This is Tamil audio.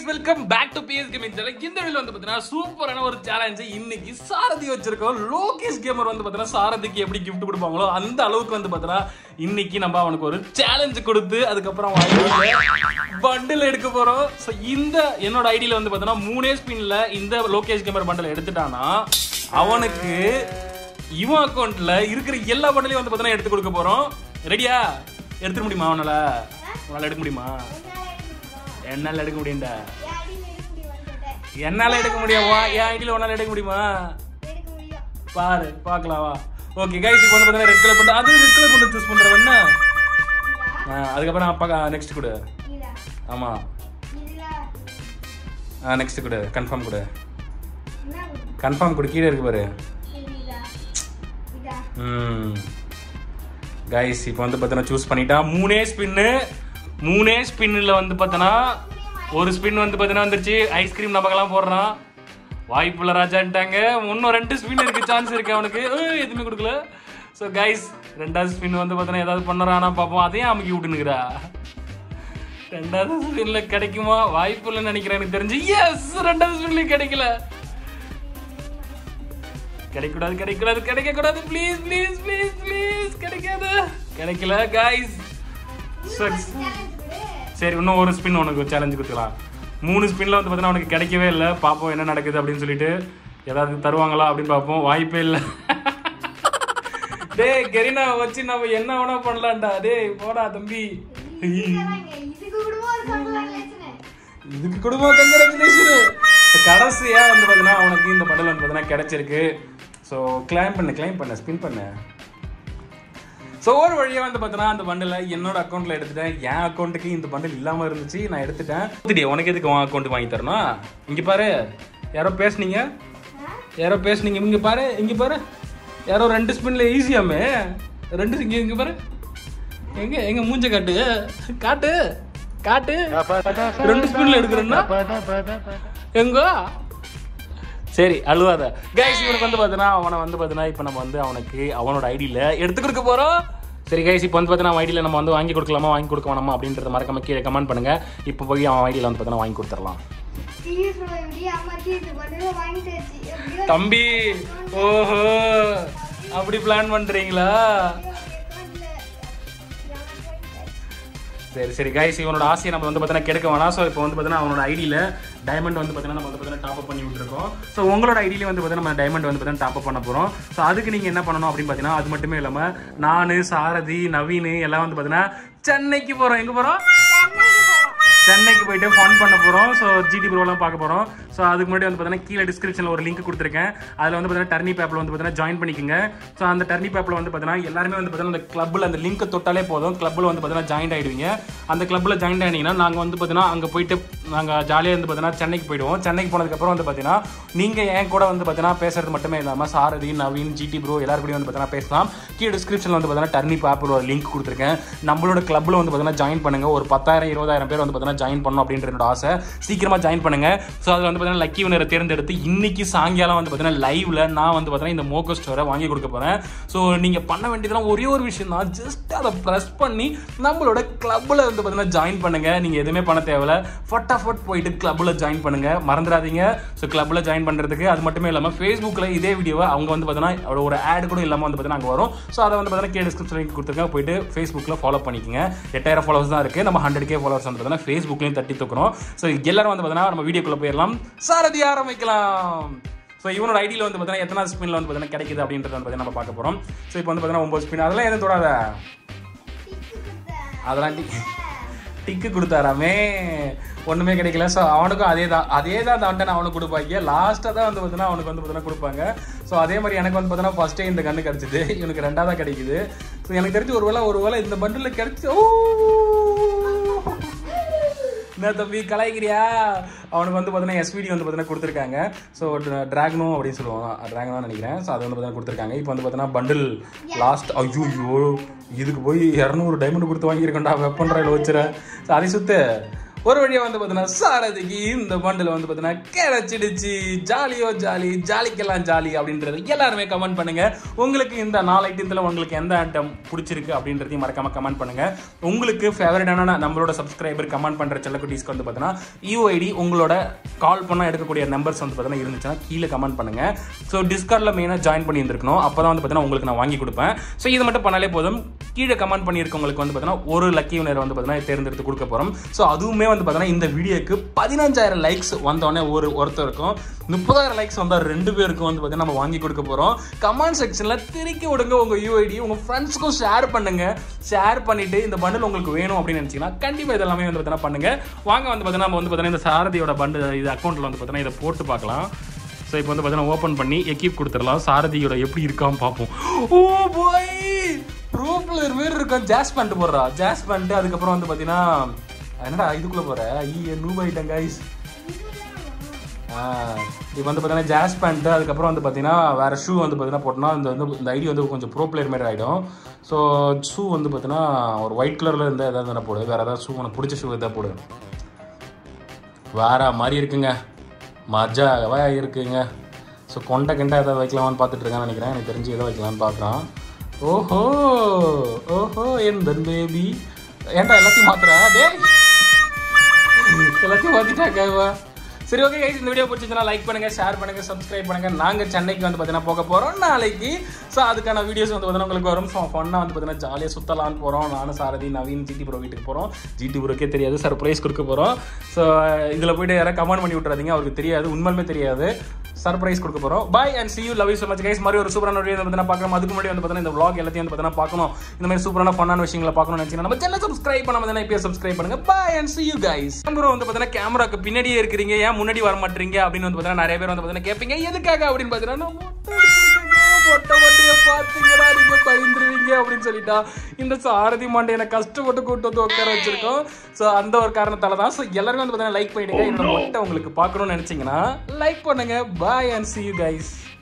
Welcome back to P S gaming channel இந்த வீடியோ வந்து பார்த்தீங்கன்னா சூப்பரான ஒரு சேலஞ்சு இன்னைக்கு சாரதி வச்சிருக்கோம் லோகேஷ் கேமர் வந்து பார்த்தீங்கன்னா சாரதிக்கு எப்படி கிஃப்ட் கொடுப்பாங்களோ அந்த அளவுக்கு வந்து பார்த்தீங்கன்னா இன்னைக்கு நம்ம அவனுக்கு ஒரு சேலஞ்சு கொடுத்து அதுக்கப்புறம் பண்டில் எடுக்க போறோம் ஸோ இந்த என்னோட ஐடியில வந்து பார்த்தீங்கன்னா மூணே ஸ்பின்ல இந்த லோகேஷ் கேமர் பண்டில் எடுத்துட்டானா அவனுக்கு இவன் அக்கௌண்ட்ல இருக்கிற எல்லா பண்டலையும் வந்து பார்த்தீங்கன்னா எடுத்து கொடுக்க போறோம் ரெடியா எடுத்துக்க முடியுமா அவனால உன்னால எடுக்க முடியுமா என்னால எடுக்க முடியும்டா என்னால எடுக்க முடியும் வா என் ஐடியில உன்னால எடுக்க முடியுமா பாரு பார்க்கலாம் வா ஓகே கைஸ் இப்போ வந்து பார்த்தீங்கன்னா ரெட் கலர் பண்ண அது ரெட் கலர் பண்ண சூஸ் பண்ற என்ன அதுக்கப்புறம் அப்பா நெக்ஸ்ட் கொடு ஆமா நெக்ஸ்ட் கொடு கன்ஃபார்ம் கொடு கன்ஃபார்ம் கொடு கீழே இருக்கு பாரு ம் கைஸ் இப்போ வந்து பார்த்தீங்கன்னா சூஸ் பண்ணிட்டா மூணே ஸ்பின்னு மூணே ஸ்பின்னில் வந்து பார்த்தோன்னா ஒரு ஸ்பின் வந்து பார்த்தீங்கன்னா வந்துருச்சு ஐஸ்கிரீம் நமக்கெல்லாம் போடுறான் வாய்ப்புள்ள ராஜான்ட்டாங்க இன்னும் ரெண்டு ஸ்பின் இருக்கு சான்ஸ் இருக்கு அவனுக்கு ஏய், எதுவுமே கொடுக்கல ஸோ கைஸ் ரெண்டாவது ஸ்பின் வந்து பார்த்தோன்னா ஏதாவது பண்ணுறானா பார்ப்போம் அதையும் அமுக்கி விட்டுனுக்குறா ரெண்டாவது ஸ்பின்ல கிடைக்குமா வாய்ப்பு இல்லைன்னு நினைக்கிறேன் எனக்கு தெரிஞ்சு எஸ் ரெண்டாவது ஸ்பின்ல கிடைக்கல கிடைக்கூடாது கிடைக்கூடாது கிடைக்க கூடாது ப்ளீஸ் ப்ளீஸ் ப்ளீஸ் ப்ளீஸ் கிடைக்காது கிடைக்கல கைஸ் சரி இன்னும் ஒரு ஸ்பின் உனக்கு சேலஞ்சு கொடுத்துக்கலாம் மூணு ஸ்பின்ல வந்து பார்த்தீங்கன்னா உனக்கு கிடைக்கவே இல்லை பார்ப்போம் என்ன நடக்குது அப்படின்னு சொல்லிட்டு ஏதாவது தருவாங்களா அப்படின்னு பார்ப்போம் வாய்ப்பே இல்லை டேய் கெரினா வச்சு நம்ம என்ன வேணா பண்ணலாம்டா டேய் போடா தம்பி இதுக்கு குடும்பம் கங்க்ராச்சுலேஷன் கடைசியா வந்து பார்த்தீங்கன்னா அவனுக்கு இந்த பண்டல் வந்து பார்த்தீங்கன்னா கிடைச்சிருக்கு ஸோ கிளைம் பண்ணு கிளைம் பண்ண ஸ்பின் பண்ணு ஸோ ஒரு வழியாக வந்து பார்த்தீங்கன்னா அந்த பண்டில் என்னோட அக்கௌண்ட்டில் எடுத்துட்டேன் என் அக்கௌண்ட்டுக்கு இந்த பண்டில் இல்லாமல் இருந்துச்சு நான் எடுத்துட்டேன் திடீர் உனக்கு எதுக்கு உன் அக்கௌண்ட் வாங்கி தரணும் இங்கே பாரு யாரோ பேசுனீங்க யாரோ பேசுனீங்க இங்கே பாரு இங்கே பாரு யாரோ ரெண்டு ஸ்பின்ல ஈஸியாமே ரெண்டு இங்கே இங்கே பாரு எங்க எங்க மூஞ்ச காட்டு காட்டு காட்டு ரெண்டு ஸ்பின்ல எடுக்கிறேன்னா எங்க சரி அழுவாத கைஸ் இவனுக்கு வந்து பார்த்தீங்கன்னா அவனை வந்து பார்த்தீங்கன்னா இப்போ நம்ம வந்து அவனுக்கு அவனோட ஐடியில் எடுத்து கொடுக்க போகிறோம் சரி கைஸ் இப்போ வந்து பார்த்தீங்கன்னா ஐடியில் நம்ம வந்து வாங்கி கொடுக்கலாமா வாங்கி கொடுக்க வேணாமா அப்படின்றத மறக்காம கீழே கமெண்ட் பண்ணுங்க இப்போ போய் அவன் ஐடியில் வந்து பார்த்தீங்கன்னா வாங்கி கொடுத்துடலாம் தம்பி ஓஹோ அப்படி பிளான் பண்றீங்களா சரி சரி கைஸ் இவனோட ஆசையை நம்ம வந்து பார்த்தீங்கன்னா கெடுக்க வேணாம் ஸோ இப்போ வந்து பார்த்தீங்கன்னா அவனோட ஐடியில் டைமண்ட் வந்து பார்த்தீங்கன்னா நம்ம வந்து பார்த்தீங்கன்னா டாப் அப் பண்ணி விட்டுருக்கோம் ஸோ உங்களோட ஐடியில வந்து பார்த்தீங்கன்னா நம்ம டைமண்ட் வந்து பார்த்தீங்கன்னா டாப் அப் பண்ண போகிறோம் ஸோ அதுக்கு நீங்கள் என்ன பண்ணணும் அப்படின்னு பார்த்தீங்கன்னா அது மட்டுமே இல்லாமல் நான் சாரதி நவீன் எல்லாம் வந்து பார்த்தீங்கன்னா சென்னைக்கு போகிறோம் எங்கே போகிறோம் சென்னைக்கு போயிட்டு ஃபன் பண்ண போகிறோம் ஸோ ஜிடி ப்ரோலாம் பார்க்க போகிறோம் ஸோ அதுக்கு முன்னாடி வந்து பார்த்தீங்கன்னா கீழே டிஸ்கிரிப்ஷனில் ஒரு லிங்க் கொடுத்துருக்கேன் அதில் வந்து பார்த்தீங்கன்னா டர்னி பேப்பில் வந்து பார்த்தீங்கன்னா ஜாயின் பண்ணிக்கோங்க ஸோ அந்த டர்னி பேப்பில் வந்து பார்த்தீங்கன்னா எல்லாருமே வந்து பார்த்தீங்கன்னா அந்த கிளப்பில் அந்த லிங்க் தொட்டாலே போதும் கிளப்பில் வந்து பார்த்தீங்கன்னா ஜாயின் ஆகிடுவீங்க அந்த கிளப்பில் ஜாயின் ஆகிட்டீங்கன்னா நாங்கள் வந்து பார்த்தீங்கன்னா அங்கே போயிட்டு நாங்கள் ஜாலியாக வந்து பார்த்தீங்கன்னா சென்னைக்கு போயிடுவோம் சென்னைக்கு போனதுக்கப்புறம் வந்து பார்த்தீங்கன்னா நீங்கள் என் கூட வந்து பார்த்தீங்கன்னா பேசுறது மட்டுமே இல்லாமல் சாரதி நவீன் ஜிடி ப்ரோ எல்லாரும் கூடயும் வந்து பார்த்தீங்கன்னா பேசலாம் கீழே டிஸ்கிரிப்ஷனில் வந்து பார்த்தீங்கன்னா டர்னி பேப்பில் ஒரு லிங்க் கொடுத்துருக்கேன் நம்மளோட கிளப்பில் வந்து பார்த்தீங்கன்னா ஜாயின் பண்ணுங்க ஒரு பத்தாயிரம் இருபதாயிரம் பேர் வந்து பார்த்தீங்கன்னா ஜாயின் பண்ணணும் அப்படின்ற என்னோட ஆசை சீக்கிரமாக ஜாயின் பண்ணுங்க ஸோ அதில் வந்து பார்த்தீங்கன்னா லக்கி வினரை தேர்ந்தெடுத்து இன்னைக்கு சாயங்காலம் வந்து பார்த்தீங்கன்னா லைவ்ல நான் வந்து பார்த்தீங்கன்னா இந்த மோகோ ஸ்டோரை வாங்கி கொடுக்க போகிறேன் ஸோ நீங்கள் பண்ண வேண்டியதெல்லாம் ஒரே ஒரு விஷயம் தான் ஜஸ்ட் அதை ப்ரெஸ் பண்ணி நம்மளோட கிளப்பில் வந்து பார்த்தீங்கன்னா ஜாயின் பண்ணுங்க நீங்கள் எதுவுமே பண்ண தேவையில்ல ஃபட்டாஃபட் போயிட்டு கிளப்பில் ஜாயின் பண்ணுங்க மறந்துடாதீங்க ஸோ கிளப்பில் ஜாயின் பண்ணுறதுக்கு அது மட்டுமே இல்லாமல் ஃபேஸ்புக்கில் இதே வீடியோவை அவங்க வந்து பார்த்தீங்கன்னா ஒரு ஆட் கூட இல்லாமல் வந்து பார்த்தீங்கன்னா அங்கே வரும் ஸோ அதை வந்து பார்த்தீங்கன்னா கே டிஸ்கிரிப்ஷன் லிங்க் கொடுத்துருங்க போயிட்டு ஃபேஸ்புக்கில் ஃபாலோ பண்ணிக்கோங்க எட்டாயிரம் ஃபாலோவர்ஸ் தான் இருக்குது நம்ம ஹண்ட்ரட் கே ஃபாலோவர்ஸ் வந்து பார்த்தீங்கன்னா ஃபேஸ்புக்லையும் தட்டி தூக்குறோம் ஸோ எல்லாரும் வந்து பார்த்தீங்கன்னா நம்ம வீடியோக்குள்ளே போயிடலாம் சாரதி ஆரம்பிக்கலாம் ஸோ இவனோட ஐடியில் வந்து பார்த்தீங்கன்னா எத்தனை ஸ்பின்ல வந்து பார்த்தீங்கன்னா கிடைக்குது அப்படின்றத வந்து பார்த்தீங்கன்னா நம்ம பார்க்க போகிறோம் ஸோ இப்போ வந்து பார்த்தீங்கன்னா ஒம்பது ஸ்பின் அதெல்லாம் எதுவும் தொடாத அதெல்லாம் டி டிக்கு கொடுத்தாராமே ஒன்றுமே கிடைக்கல ஸோ அவனுக்கும் அதே தான் அதே தான் அந்த அண்டன் அவனுக்கு கொடுப்பாங்க லாஸ்ட்டாக தான் வந்து பார்த்தீங்கன்னா அவனுக்கு வந்து பார்த்தீங்கன்னா கொடுப்பாங்க ஸோ அதே மாதிரி எனக்கு வந்து பார்த்தீங்கன்னா ஃபஸ்ட்டே இந்த கண்ணு கிடச்சிது இவனுக்கு ரெண்டாவது கிடைக்குது ஸோ எனக்கு தெரிஞ்சு ஒரு வேளை ஒரு வேளை இந்த பண்டில் கிடச்சி ஓ என்ன தம்பி கலாய்க்கிறியா அவனுக்கு வந்து பார்த்தீங்கன்னா எஸ்பிடி வந்து பார்த்தீங்கன்னா கொடுத்துருக்காங்க ஸோ ட்ராகனோ அப்படின்னு சொல்லுவாங்க ட்ராகனோ நினைக்கிறேன் ஸோ அது வந்து பார்த்தீங்கன்னா கொடுத்துருக்காங்க இப்போ வந்து பார்த்தீங்கன்னா பண்டில் லாஸ்ட் ஐயோ இதுக்கு போய் இரநூறு டைமண்ட் கொடுத்து வாங்கியிருக்கோண்டா வெப்பன் ராயில் வச்சுற ஸோ அதை சுத்து ஒரு வழியா வந்து பார்த்தீங்கன்னா சாரதிக்கு இந்த பண்டில் வந்து பார்த்தீங்கன்னா கிடைச்சிடுச்சு ஜாலியோ ஜாலி ஜாலிக்கெல்லாம் ஜாலி அப்படின்றது எல்லாருமே கமெண்ட் பண்ணுங்க உங்களுக்கு இந்த நாலு ஐட்டத்தில் உங்களுக்கு எந்த ஐட்டம் பிடிச்சிருக்கு அப்படின்றதையும் மறக்காம கமெண்ட் பண்ணுங்க உங்களுக்கு ஃபேவரட்டான நம்மளோட சப்ஸ்கிரைபர் கமெண்ட் பண்ற செல்லக்குட்டீஸ்க்கு வந்து பார்த்தீங்கன்னா யூஐடி உங்களோட கால் பண்ணால் எடுக்கக்கூடிய நம்பர்ஸ் வந்து பார்த்தீங்கன்னா இருந்துச்சுன்னா கீழே கமெண்ட் பண்ணுங்க ஸோ டிஸ்கார்டில் மெயினாக ஜாயின் பண்ணி இருந்திருக்கணும் அப்போ தான் வந்து பார்த்தீங்கன்னா உங்களுக்கு நான் வாங்கி கொடுப்பேன் ஸோ இது மட்டும் பண்ணாலே போதும் கீழே கமெண்ட் பண்ணியிருக்கவங்களுக்கு வந்து பார்த்தீங்கன்னா ஒரு லக்கி வினர் வந்து பார்த்தீங்கன்னா தேர்ந்தெடுத்து கொடுக்க போகிறோம் ஸோ அதுவுமே வந்து பார்த்தீங்கன்னா இந்த வீடியோக்கு பதினஞ்சாயிரம் லைக்ஸ் வந்தோடனே ஒரு ஒருத்தருக்கும் முப்பதாயிரம் லைக்ஸ் வந்தால் ரெண்டு பேருக்கும் வந்து பார்த்தீங்கன்னா நம்ம வாங்கி கொடுக்க போகிறோம் கமெண்ட் செக்ஷனில் திருக்கி விடுங்க உங்கள் யூஐடி உங்கள் ஃப்ரெண்ட்ஸ்க்கும் ஷேர் பண்ணுங்க ஷேர் பண்ணிட்டு இந்த பண்டில் உங்களுக்கு வேணும் அப்படின்னு நினச்சிங்கன்னா கண்டிப்பாக இதெல்லாமே வந்து பார்த்தீங்கன்னா பண்ணுங்க வாங்க வந்து பார்த்தீங்கன்னா நம்ம வந்து பார்த்தீங்கன்னா இந்த சாரதியோட பண்டு இது அக்கௌண்ட்டில் வந்து பார்த்தீங்கன்னா இதை போட்டு பார்க்கலாம் ஸோ இப்போ வந்து பார்த்தீங்கன்னா ஓப்பன் பண்ணி எக்யூப் கொடுத்துடலாம் சாரதியோட எப்படி இருக்கான்னு பார்ப்போம் ஓ பாய் ப்ரோ பிளேயர் மாரி இருக்கும் ஜாஸ் பண்ணிட்டு போடுறா ஜாஸ் பண்ணிட்டு அதுக்கப்புறம் வந்து பார்த்தீங்கன்னா என்னடா இதுக்குள்ளே போகிற ஈ நூப் ஆகிட்டேன் கைஸ் இப்போ வந்து பார்த்தீங்கன்னா ஜாஸ் பேண்ட்டு அதுக்கப்புறம் வந்து பார்த்தீங்கன்னா வேறு ஷூ வந்து பார்த்தீங்கன்னா போட்டோம்னா இந்த வந்து இந்த ஐடி வந்து கொஞ்சம் ப்ரோ பிளேயர் மாதிரி ஆகிடும் ஸோ ஷூ வந்து பார்த்தீங்கன்னா ஒரு ஒயிட் கலரில் இருந்தால் எதாவது தானே போடு வேறு ஏதாவது ஷூ உனக்கு பிடிச்ச ஷூ எதாவது போடு வேற மாதிரி இருக்குங்க மஜாவா இருக்குங்க ஸோ கொண்டை கிண்டை எதாவது வைக்கலாமான்னு பார்த்துட்டு இருக்கான்னு நினைக்கிறேன் எனக்கு தெரிஞ்சு எதை வைக்கலாம்னு பார்க்குறான் ஓஹோ ஓஹோ என் பேபி ஏன்டா எல்லாத்தையும் மாத்துறா டேய் எல்லாத்தையும் மாத்திட்டாங்க இவ. சரி ஓகே கைஸ் இந்த வீடியோ பிடிச்சிருந்தா லைக் பண்ணுங்க ஷேர் பண்ணுங்க சப்ஸ்கிரைப் பண்ணுங்க நாங்க சென்னைக்கு வந்து பார்த்தீங்கன்னா போக போறோம் நாளைக்கு ஸோ அதுக்கான வீடியோஸ் வந்து பார்த்தீங்கன்னா உங்களுக்கு வரும் ஸோ ஃபன்னாக வந்து பார்த்தீங்கன்னா ஜாலியாக சுத்தலான்னு போறோம் நானும் சாரதி நவீன் ஜிடி ப்ரோ வீட்டுக்கு போறோம் ஜிடி ப்ரோக்கே தெரியாது சர்ப்ரைஸ் கொடுக்க போறோம் ஸோ இதுல போயிட்டு யாராவது கமெண்ட் பண்ணி விட்டுறாதீங்க அவருக்கு தெரியாது உண்மையுமே தெரியாது சர்ப்ரைஸ் கொடுக்க போறோம் bye and see you love you so much guys மாதிரி ஒரு சூப்பரான வீடியோ வந்து பார்த்தீங்கன்னா பார்க்கலாம் அதுக்கு முன்னாடி வந்து பார்த்தீங்கன்னா இந்த vlog எல்லாத்தையும் வந்து பார்த்தீங்கன்னா பார்க்கணும் இந்த மாதிரி சூப்பரான ஃபன்னான விஷயங்களை பார்க்கணும்னு நினைச்சீங்கன்னா நம்ம சேனல் சப்ஸ்கிரைப் பண்ணாம தானே இப்போ சப்ஸ்கிரைப் பண்ணுங்க bye and see you guys bro வந்து பார்த்தீங்கன்னா கேமராக்கு பின்னாடியே இருக்கிறீங்க ஏன் முன்னாடி வர மாட்டீங்க அப்படின்னு வந்து பார்த்தீங்கன்னா நிறைய பேர் வந்து பார்த்தீங்கன்னா கேட்பீங்க எதுக்காக அப்படின்னு பார்த்தீங்கன்னா நான் மொட்டை அடிச்சிருக்கேங்க, மொட்டை மொட்டையை பார்த்தீங்கன்னா நீங்க பயந்துருவீங்க அப்படின்னு சொல்லிட்டா இந்த சாரதி மண்டையை கஷ்டப்பட்டு கூட்டு வந்து உட்கார வச்சிருக்கோம் ஸோ அந்த ஒரு காரணத்தால தான் ஸோ எல்லாருமே வந்து பார்த்தீங்கன்னா லைக் பண்ணிடுங்க என்னோட மொட்டை உங்களுக்கு பார்க்கணும்னு நினைச்சீங்கன்னா லைக் பண்ணுங்க bye and see you guys